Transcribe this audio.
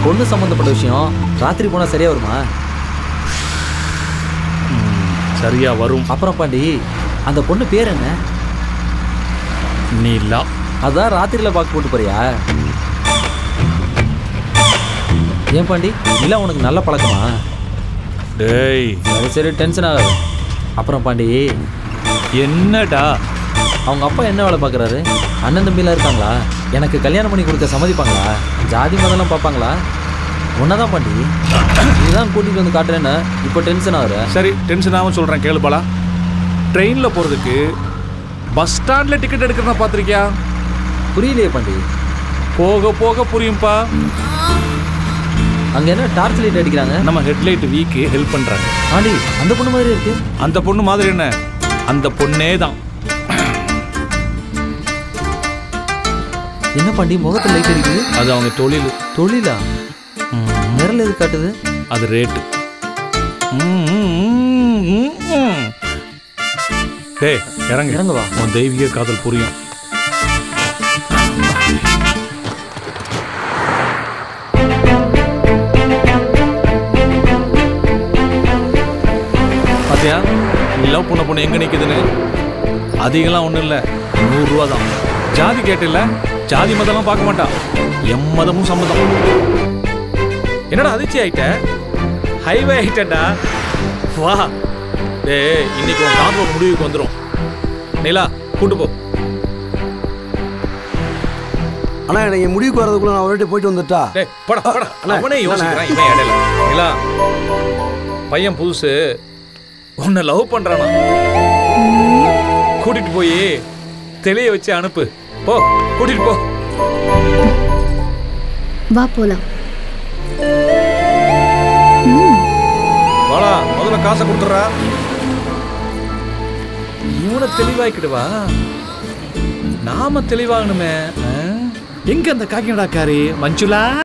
பொண்ணு சம்மந்தப்பட்ட விஷயம் ராத்திரி போனால் சரியா வருமா சரியா வரும் அப்புறம் பாண்டி அந்த பொண்ணு பேர் என்ன நீலா அதான் ராத்திரியில் பார்க்க போட்டு போறியா ஏன் பாண்டி நிலா உனக்கு நல்ல பழக்கமா டேய் சரி சரி டென்ஷன் ஆகாது அப்புறம் பாண்டி என்னடா அவங்க அப்பா என்ன வேலை பார்க்குறாரு அண்ணன் தம்பிலாம் இருக்காங்களா எனக்கு கல்யாணம் பண்ணி கொடுக்க சம்மதிப்பாங்களா ஜாதி மதம்லாம் பார்ப்பாங்களா தான் பாண்டி இதுதான் கூட்டிகிட்டு வந்து காட்டுறேன்னு இப்போ டென்ஷன் ஆகுற சரி டென்ஷன் ஆகாம சொல்றேன் கேளு பாலா ட்ரெயின்ல போறதுக்கு பஸ் ஸ்டாண்ட்ல டிக்கெட் எடுக்கிறத பார்த்திருக்கியா புரியலையே பாண்டி போக போக புரியும்பா அங்கே என்ன டார்ச் லைட் அடிக்கிறாங்க நம்ம ஹெட்லைட் வீக்கு ஹெல்ப் பண்றாங்க பாண்டி அந்த பொண்ணு மாதிரி இருக்கு அந்த பொண்ணு மாதிரி என்ன அந்த பொண்ணே தான் என்ன பாண்டி முகத்தில் லைட் அடிக்குது அது அவங்க தொழில் தொழிலா நிரல் எது காட்டுது அது ரேட்டு டேய் இறங்க இறங்க வா. உன் தெய்வீக காதல் புரியும் பாத்தியா நீ லவ் பண்ண பொண்ணு எங்க நிக்குதுன்னு அதிகம்லாம் ஒண்ணும் இல்ல நூறு ரூபா தான் ஜாதி கேட்டில்ல ஜாதி மதம்லாம் பார்க்க மாட்டா எம் மதமும் சம்மதம் என்னடா அதிர்ச்சி ஆயிட்ட ஹைவே ஆயிட்டடா வா டேய் இன்னைக்கு உன் காம்போ முடிவுக்கு வந்துடும் நிலா கூட்டு போ அண்ணா எனக்கு முடிவுக்கு வரதுக்குள்ள நான் ஒரு போயிட்டு வந்துட்டா டேய் பட பட அண்ணா, அவனே அண்ணா. யோசிக்கிறான் இவன் இடையில நிலா பையன் புதுசு உன்னை லவ் பண்றானா கூட்டிட்டு போய் தெளிய வச்சு அனுப்பு போ கூட்டிட்டு போ வா போலாம் வாடா முதல்ல காசை கொடுத்துட்றா இவனை தெளிவாக்கிட்டு வா நாம தெளிவாகணுமே ஆ? எங்க அந்த காக்கினடா காரி மஞ்சுளா